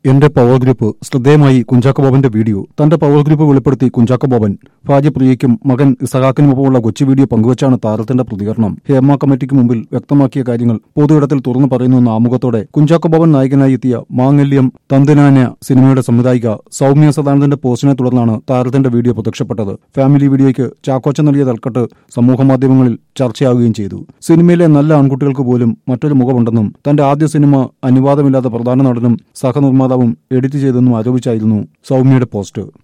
എന്റെ power group ശ്രദ്ധേയമായി കുഞ്ചാക്കോ ബോബന്റെ വീഡിയോ തന്റെ പവർ ഗ്രൂപ്പ് വെളിപ്പെടുത്തി കുഞ്ചാക്കോ ബോബൻ ഭാര്യ പ്രിയയ്ക്കും മകൻ ഇസഹാക്കിനുമൊപ്പമുള്ള കൊച്ചു വീഡിയോ പങ്കുവച്ചാണ് താരത്തിന്റെ പ്രതികരണം ഹേമ കമ്മിറ്റിക്ക് മുമ്പിൽ വ്യക്തമാക്കിയ കാര്യങ്ങൾ പൊതുയിടത്തിൽ തുറന്നു പറയുന്നുവെന്ന ആമുഖത്തോടെ കുഞ്ചാക്കോ ബോബൻ നായകനായി എത്തിയ മാംഗല്യം തന്തിനാന സിനിമയുടെ സംവിധായിക സൗമ്യ സദാനന്ദന്റെ പോസ്റ്റിനെ തുടർന്നാണ് താരത്തിന്റെ വീഡിയോ പ്രത്യക്ഷപ്പെട്ടത് ഫാമിലി വീഡിയോയ്ക്ക് ചാക്കോച്ച നൽകിയ തൽക്കട്ട് സമൂഹമാധ്യമങ്ങളിൽ ചർച്ചയാവുകയും ചെയ്തു സിനിമയിലെ നല്ല ആൺകുട്ടികൾക്ക് പോലും മറ്റൊരു മുഖമുണ്ടെന്നും തന്റെ ആദ്യ സിനിമ അനുവാദമില്ലാത്ത പ്രധാന നടനും സഹനിർമ്മാതാവും എഡിറ്റ് ചെയ്തെന്നും ആരോപിച്ചായിരുന്നു സൗമ്യയുടെ പോസ്റ്റ്